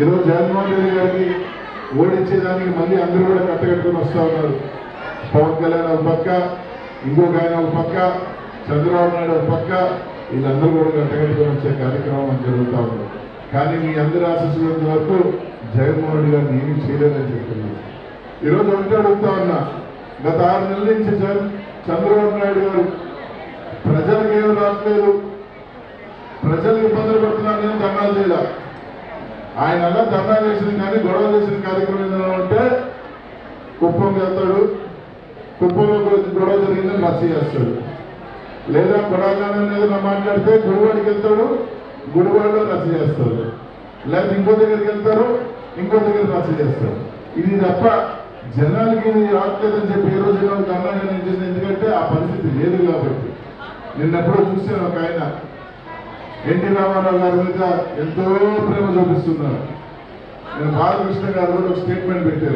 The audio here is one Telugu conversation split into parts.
ఈరోజు జగన్మోహన్ రెడ్డి గారికి ఓడించేదానికి మళ్ళీ అందరూ కూడా కట్టగట్టుకుని వస్తా ఉన్నారు పవన్ కళ్యాణ్ ఒక పక్క ఇంకొక ఆయన ఒక పక్క చంద్రబాబు నాయుడు ఒక పక్క వీళ్ళందరూ కూడా కట్టగట్టుకుని వచ్చే కార్యక్రమం జరుగుతూ ఉంది కానీ మీ అందరి ఆశిస్తున్నంత వరకు జగన్మోహన్ రెడ్డి గారిని ఏమీ చేయలేదని చెప్తున్నారు ఈరోజు ఒకటే అడుగుతా ఉన్నా గత ఆరు నెలల నుంచి జగన్ చంద్రబాబు నాయుడు గారు ప్రజలకు ఏం రావట్లేదు ప్రజలు ఇబ్బందులు పడుతున్నారు నేను ధర్నాలు చేయాల ఆయన అలా ధర్నా చేసిన కానీ గొడవ చేసిన కార్యక్రమం ఏదైనా ఉంటే కుప్పంకి వెళ్తాడు కుప్పంలో గొడవ జరిగిందని రచ్చ చేస్తాడు లేదా కొడాగానే ఏదైనా మాట్లాడితే గుడివాడికి వెళ్తాడు గుడివాడలో రచ్చ చేస్తాడు లేదా ఇంకో దగ్గరికి వెళ్తారు ఇంకో దగ్గర రచ్చ చేస్తారు ఇది తప్ప జనాలకి ఇది రావట్లేదని చెప్పి ఏ రోజు ధర్నా నేను చేసిన ఎందుకంటే ఆ పరిస్థితి లేదు కాబట్టి నిన్నెప్పుడో చూసాను ఒక ఆయన ఎన్టీ రామారావు గారి మీద ఎంతో ప్రేమ చూపిస్తున్నారు నేను బాలకృష్ణ గారు కూడా ఒక స్టేట్మెంట్ పెట్టారు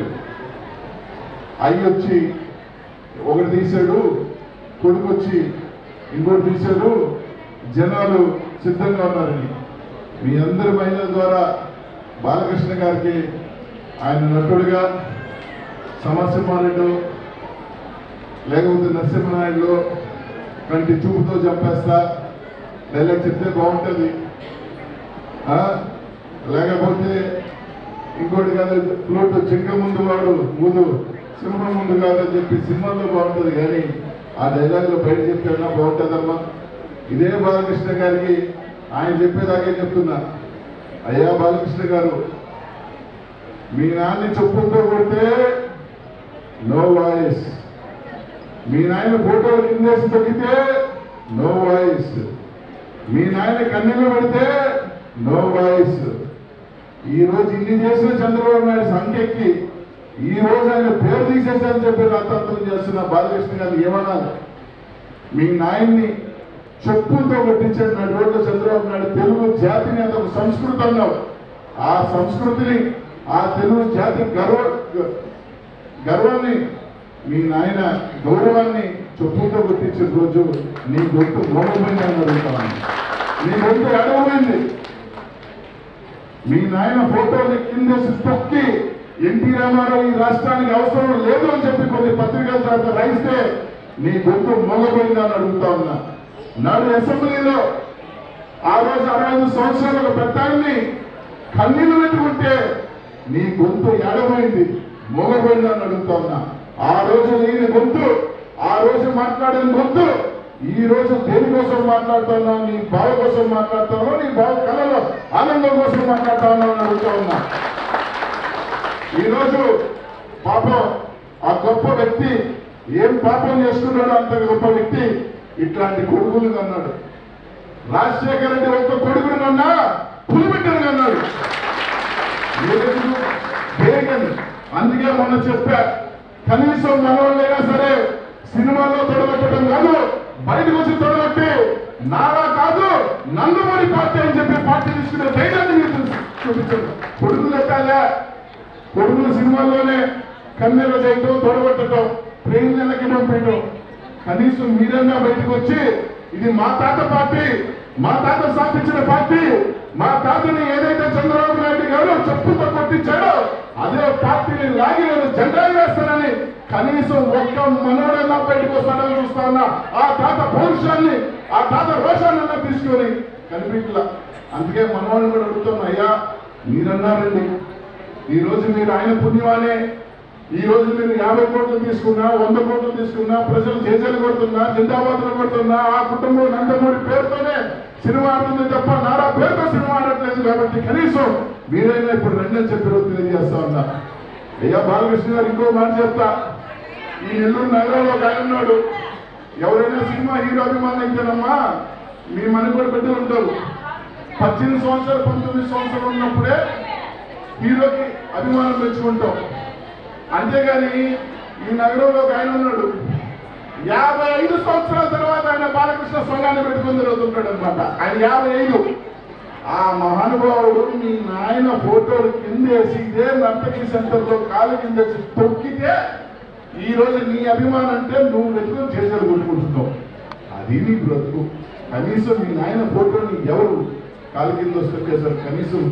అయ్యి వచ్చి ఒకటి తీశాడు కొడుకు వచ్చి ఇంకోటి తీశాడు జనాలు సిద్ధంగా ఉన్నారని మీ అందరి మహిళల ద్వారా బాలకృష్ణ గారికి ఆయన నటుడుగా సమరసింహారెడ్డి లేకపోతే నరసింహనాయుడు కంటి చూపుతో చంపేస్తా డైలాగ్ చెప్తే బాగుంటుంది ఆ? లేకపోతే ఇంకోటి కాదు ఫ్లూట్ చింక ముందు వాడు ముందు సింహం ముందు కాదని చెప్పి సినిమాల్లో బాగుంటుంది కానీ ఆ డైలాగ్లో బయట చెప్తేనా బాగుంటుందమ్మా ఇదే బాలకృష్ణ గారికి ఆయన చెప్పేదాకే చెప్తున్నా అయ్యా బాలకృష్ణ గారు మీ నాన్న చెప్పులతో కొడితే నో వాయిస్ మీ నాయన ఫోటోలు కిందేసి తొక్కితే నో వాయిస్ మీ నాయన కన్నీళ్ళు పెడితే నో వాయిస్ ఈ రోజు ఇన్ని చేసిన చంద్రబాబు నాయుడు సంఖ్యకి ఈ రోజు ఆయన పేరు తీసేసారని చెప్పి రత్తంతం చేస్తున్న బాలకృష్ణ గారు ఏమనాలి మీ నాయన్ని చెప్పులతో కొట్టించాడు నాడు రోడ్డు చంద్రబాబు నాయుడు తెలుగు జాతిని అతను సంస్కృతి అన్నావు ఆ సంస్కృతిని ఆ తెలుగు జాతి గర్వ గర్వాన్ని మీ నాయన గౌరవాన్ని చెప్పులతో కొట్టించిన రోజు నీ గొంతు మోగమైందని అడుగుతాను నీ గొంతు ఎడవమైంది మీ నాయన ఫోటోని కిందేసి తొక్కి ఎన్టీ రామారావు ఈ రాష్ట్రానికి అవసరం లేదు అని చెప్పి కొన్ని పత్రికల తర్వాత రాయిస్తే నీ గొంతు మోగపోయిందని అడుగుతా ఉన్నా నాడు అసెంబ్లీలో ఆ రోజు అరవై ఐదు సంవత్సరాల ఒక పెద్ద ఆయన్ని కన్నీళ్లు పెట్టుకుంటే నీ గొంతు ఏడమైంది మోగపోయిందని అడుగుతా ఉన్నా ఆ రోజు లేని గొంతు ఆ రోజు మాట్లాడిన గొంతు ఈ రోజు దేనికోసం మాట్లాడుతున్నావు నీ బావ కోసం మాట్లాడుతున్నావు నీ బావ కళలో ఆనందం కోసం మాట్లాడుతా ఉన్నావు అని అడుగుతా ఉన్నా ఈ రోజు పాపం ఆ గొప్ప వ్యక్తి ఏం పాపం చేసుకున్నాడో అంత గొప్ప వ్యక్తి ఇట్లాంటి కొడుకులు అన్నాడు రాజశేఖర రెడ్డి ఒక్క కొడుకుని కన్నా పులిబిడ్డను కన్నాడు ఏదెందుకు? వేగన్ అందుకే మొన్న చెప్పా కనీసం మనవాళ్ళైనా సరే సినిమాల్లో తొడగొట్టడం కాదు బయటకు వచ్చి తొడగొట్టి నారా కాదు నందమూరి పార్టీ అని చెప్పి పార్టీ తీసుకునే ధైర్యాన్ని మీరు చూపించండి కొడుకులు ఎట్టాలే కొడుకులు సినిమాల్లోనే కన్నెలు చేయటం తొడగొట్టడం ట్రైన్ నెలకి పంపించడం కనీసం మీరన్నా బయటకు వచ్చి ఇది మా తాత పార్టీ మా తాత స్థాపించిన పార్టీ మా తాతని ఏదైతే చంద్రబాబు నాయుడు గారు చెప్పుతో కొట్టించాడో అదే పార్టీని లాగి నేను జెండా వేస్తానని కనీసం ఒక్క మనోడన్నా బయటకు వస్తాడని చూస్తా ఉన్నా ఆ తాత పౌరుషాన్ని ఆ తాత రోషాన్ని తీసుకొని కనిపించలా అందుకే మనవాడిని కూడా అడుగుతున్నా అయ్యా మీరన్నారండి ఈ రోజు మీరు ఆయన పుణ్యమానే ఈ రోజు మీరు యాభై కోట్లు తీసుకున్నా వంద కోట్లు తీసుకున్నా ప్రజలు చేజలు కొడుతున్నా జిందాబాద్లు కొడుతున్నా ఆ కుటుంబం నందమూరి పేరుతోనే సినిమా ఆడుతుంది తప్ప నారా పేరుతో సినిమా ఆడట్లేదు కాబట్టి కనీసం మీరైనా ఇప్పుడు రెండే చెప్పి రోజు తెలియజేస్తా ఉన్నా అయ్యా బాలకృష్ణ గారు ఇంకో మాట చెప్తా ఈ నెల్లూరు నగరంలో ఒక ఆయన ఉన్నాడు ఎవరైనా సినిమా హీరో అభిమానం అయితేనమ్మా మీ మనకు కూడా బిడ్డలు ఉంటారు పద్దెనిమిది సంవత్సరాలు పంతొమ్మిది సంవత్సరాలు ఉన్నప్పుడే హీరోకి అభిమానం పెంచుకుంటాం అంతేగాని ఈ నగరంలో ఒక ఆయన ఉన్నాడు యాభై ఐదు సంవత్సరాల తర్వాత ఆయన బాలకృష్ణ సంఘాన్ని పెట్టుకుని తిరుగుతుంటాడు అనమాట ఆయన యాభై ఐదు ఆ మహానుభావుడు మీ నాయన ఫోటోలు కిందేసి ఇదే నర్తకి సెంటర్ లో కాలు కిందేసి తొక్కితే ఈ రోజు నీ అభిమానం అంటే నువ్వు వెతుకుని చేసేది కొట్టుకుంటున్నావు అది నీ బ్రతుకు కనీసం మీ నాయన ఫోటోని ఎవరు కాలు కింద వస్తుంటే సార్ కనీసం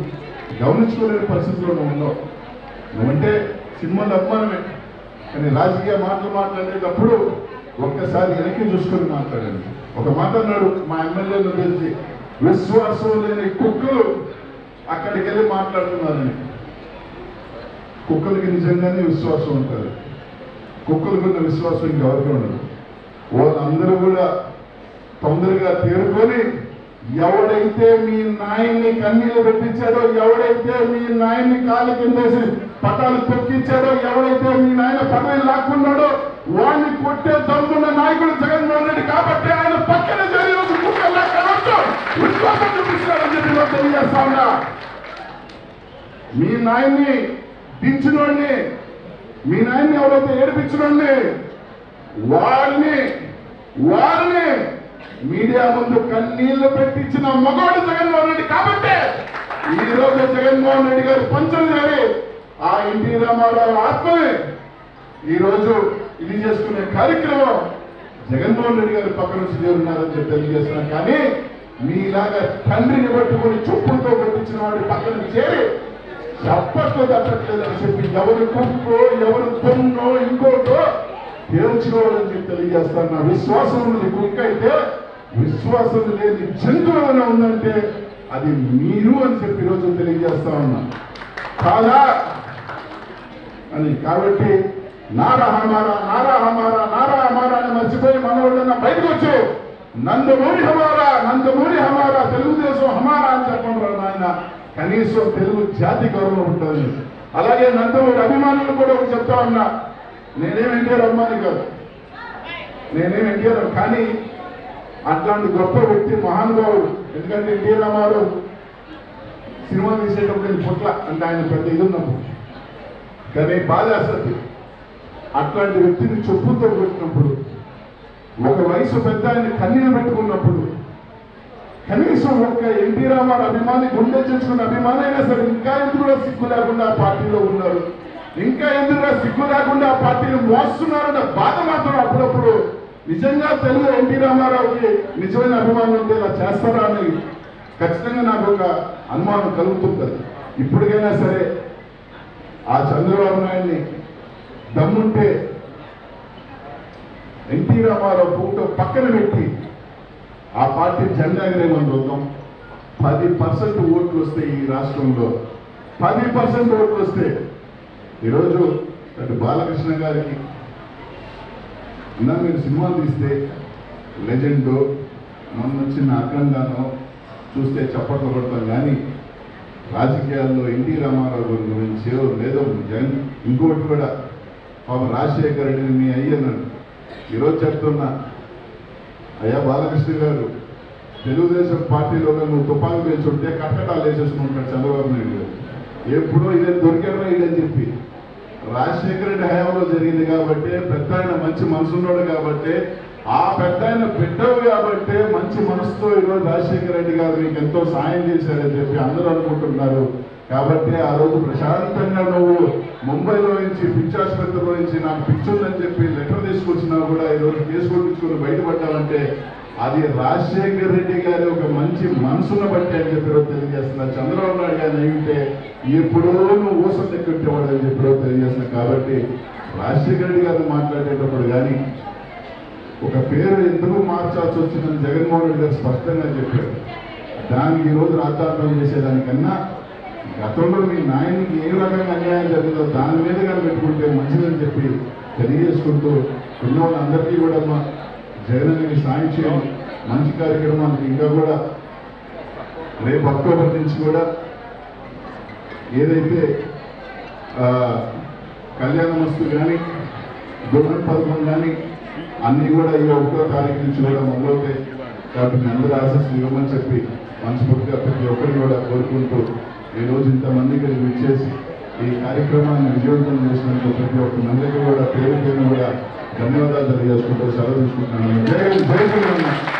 గమనించుకోలేని పరిస్థితిలో నువ్వు ఉన్నావు నువ్వంటే సినిమాలు అభిమానమే కానీ రాజకీయ మాటలు మాట్లాడేటప్పుడు ఒక్కసారి వెనక్కి చూసుకొని మాట్లాడండి ఒక మాట అన్నాడు మా ఎమ్మెల్యేలు తెలిసి విశ్వాసం లేని కుక్కలు అక్కడికి వెళ్ళి మాట్లాడుతున్నారని కుక్కలకి నిజంగానే విశ్వాసం ఉంటుంది కుక్కలకు ఉన్న విశ్వాసం ఇంకెవరికి ఉండదు వాళ్ళందరూ కూడా తొందరగా తేరుకొని ఎవడైతే మీ నాయన్ని కన్నీళ్ళు పెట్టించాడో ఎవడైతే మీ నాయన్ని కాళ్ళ కిందేసి పటాలు తొక్కించాడో ఎవడైతే మీ నాయన పదవి లాక్కున్నాడో వాడిని కొట్టే దమ్మున్న నాయకుడు జగన్మోహన్ రెడ్డి కాబట్టి ఆయన పక్కన జరిగి ఒక కుక్కల్లా కనొచ్చు విశ్వాసం చూపిస్తున్నాడని చెప్పి నేను తెలియజేస్తా ఉన్నా మీ నాయన్ని దించినోడిని మీ నాయన్ని ఎవరైతే ఏడిపించినోడిని వాళ్ళని వారిని మీడియా ముందు కన్నీళ్లు పెట్టించిన మగవాడు జగన్మోహన్ రెడ్డి కాబట్టి ఈ రోజు జగన్మోహన్ రెడ్డి గారు పంచలు చేరి ఆ ఎన్టీ రామారావు ఆత్మని ఈ రోజు ఇది చేసుకునే కార్యక్రమం జగన్మోహన్ రెడ్డి గారి పక్క నుంచి చేరున్నారని చెప్పి తెలియజేస్తున్నాను కానీ మీలాగా తండ్రిని పట్టుకొని చెప్పులతో కొట్టించిన వాడి పక్కన చేరి చప్పట్లు తట్టట్లేదని చెప్పి ఎవరు కుక్కో ఎవరు పొన్నో ఇంకోటో తేల్చుకోవాలని చెప్పి తెలియజేస్తాను నా విశ్వాసం ఉన్నది కుక్క అయితే విశ్వాసం లేని జంతువు ఏమైనా ఉందంటే అది మీరు అని చెప్పి ఈరోజు తెలియజేస్తా ఉన్నా కాదా అని కాబట్టి నారా హమారా నారా హమారా నారా హమారా అని మర్చిపోయి మనోళ్ళన్న బయటకు వచ్చు నందమూరి హమారా నందమూరి హమారా తెలుగుదేశం హమారా అని చెప్పండి నాయన కనీసం తెలుగు జాతి గౌరవం ఉంటుంది అలాగే నందమూరి అభిమానులు కూడా ఒకటి చెప్తా ఉన్నా నేనేం ఎన్టీఆర్ అభిమాని కాదు నేనేం ఎన్టీఆర్ కానీ అట్లాంటి గొప్ప వ్యక్తి మహానుభావుడు ఎందుకంటే ఎన్టీ రామారావు సినిమా తీసేటప్పుడు నేను పుట్ల అంటే ఆయన పెద్ద ఇది ఉన్నప్పుడు కానీ బాధ అసలు అట్లాంటి వ్యక్తిని చెప్పుతో పెట్టినప్పుడు ఒక వయసు పెద్ద ఆయన కన్నీరు పెట్టుకున్నప్పుడు కనీసం ఒక్క ఎన్టీ రామారావు అభిమాని గుండె చేసుకున్న అభిమాని అయినా సరే ఇంకా ఎందుకు సిగ్గు లేకుండా ఆ పార్టీలో ఉన్నారు ఇంకా ఎందుకు సిగ్గు లేకుండా ఆ పార్టీని మోస్తున్నారన్న బాధ మాత్రం అప్పుడప్పుడు నిజంగా తెలుగు ఎన్టీ రామారావుకి నిజమైన అభిమానం ఉంటే ఇలా చేస్తారా అని ఖచ్చితంగా నాకు ఒక అనుమానం కలుగుతుంటుంది ఇప్పటికైనా సరే ఆ చంద్రబాబు నాయుడిని దమ్ముంటే ఎన్టీ రామారావు ఫోటో పక్కన పెట్టి ఆ పార్టీ జెండా ఎగరేమని చూద్దాం పది పర్సెంట్ ఓట్లు వస్తే ఈ రాష్ట్రంలో పది పర్సెంట్ ఓట్లు వస్తే ఈరోజు అటు బాలకృష్ణ గారికి ఇలా మీరు సినిమా తీస్తే లెజెండ్ మొన్న వచ్చిన అఖండానో చూస్తే చప్పట్లు కొడతాం కానీ రాజకీయాల్లో ఎన్టీ రామారావు గురించి లేదో జగన్ ఇంకోటి కూడా పాప రాజశేఖర రెడ్డిని మీ అయ్యన్నాడు ఈరోజు చెప్తున్నా అయ్యా బాలకృష్ణ గారు తెలుగుదేశం పార్టీలో నువ్వు తుపాకు వేసుంటే కట్టడాలు వేసేసుకుంటాడు చంద్రబాబు నాయుడు గారు ఎప్పుడో ఇదే దొరికారో ఇదని చెప్పి రాజశేఖర రెడ్డి హయాంలో జరిగింది కాబట్టి పెద్ద ఆయన మంచి మనసున్నాడు కాబట్టి ఆ పెద్ద ఆయన బిడ్డవు కాబట్టి మంచి మనసుతో ఈరోజు రాజశేఖర రెడ్డి గారు మీకు ఎంతో సాయం చేశారని చెప్పి అందరూ అనుకుంటున్నారు కాబట్టి ఆ రోజు ప్రశాంతంగా నువ్వు ముంబైలో నుంచి పిచ్చి ఆసుపత్రిలో నుంచి నాకు పిచ్చి ఉందని చెప్పి లెటర్ తీసుకొచ్చినా కూడా ఈరోజు కేసు కొట్టించుకొని బయటపడ్డావంటే అది రాజశేఖర్ రెడ్డి గారి ఒక మంచి మనసును బట్టి అని చెప్పి ఈరోజు తెలియజేస్తున్నా చంద్రబాబు నాయుడు గారిని అయ్యుంటే ఎప్పుడో నువ్వు ఊసం లెక్కెట్టేవాడు అని చెప్పి ఈరోజు తెలియజేస్తున్నా కాబట్టి రాజశేఖర రెడ్డి గారిని మాట్లాడేటప్పుడు కానీ ఒక పేరు ఎందుకు మార్చాల్సి వచ్చిందని జగన్మోహన్ రెడ్డి గారు స్పష్టంగా చెప్పారు దానికి ఈరోజు రాజ్యాంగం చేసేదానికన్నా గతంలో మీ నాయనికి ఏ రకంగా అన్యాయం జరిగిందో దాని మీద కానీ పెట్టుకుంటే మంచిదని చెప్పి తెలియజేసుకుంటూ ఉన్న వాళ్ళందరికీ కూడా మా జగన్ సాయం చేయడం మంచి కార్యక్రమానికి ఇంకా కూడా రేపు అక్టోబర్ నుంచి కూడా ఏదైతే ఆ, కళ్యాణ వస్తు కానీ గవర్నమెంట్ పథకం కానీ అన్నీ కూడా ఈ ఒకటో తారీఖు నుంచి కూడా మొదలవుతాయి కాబట్టి మీ అందరూ ఆశస్సు ఇవ్వమని చెప్పి మనస్ఫూర్తిగా ప్రతి ఒక్కరిని కూడా కోరుకుంటూ ఈ రోజు ఇంతమంది ఇక్కడికి విచ్చేసి ఈ కార్యక్రమాన్ని విజయవంతం చేసినందుకు ప్రతి ఒక్క మందికి కూడా పేరు పేరు కూడా ధన్యవాదాలు తెలియజేసుకుంటూ సెలవు తీసుకుంటున్నాను జై జై శ్రీరామ్.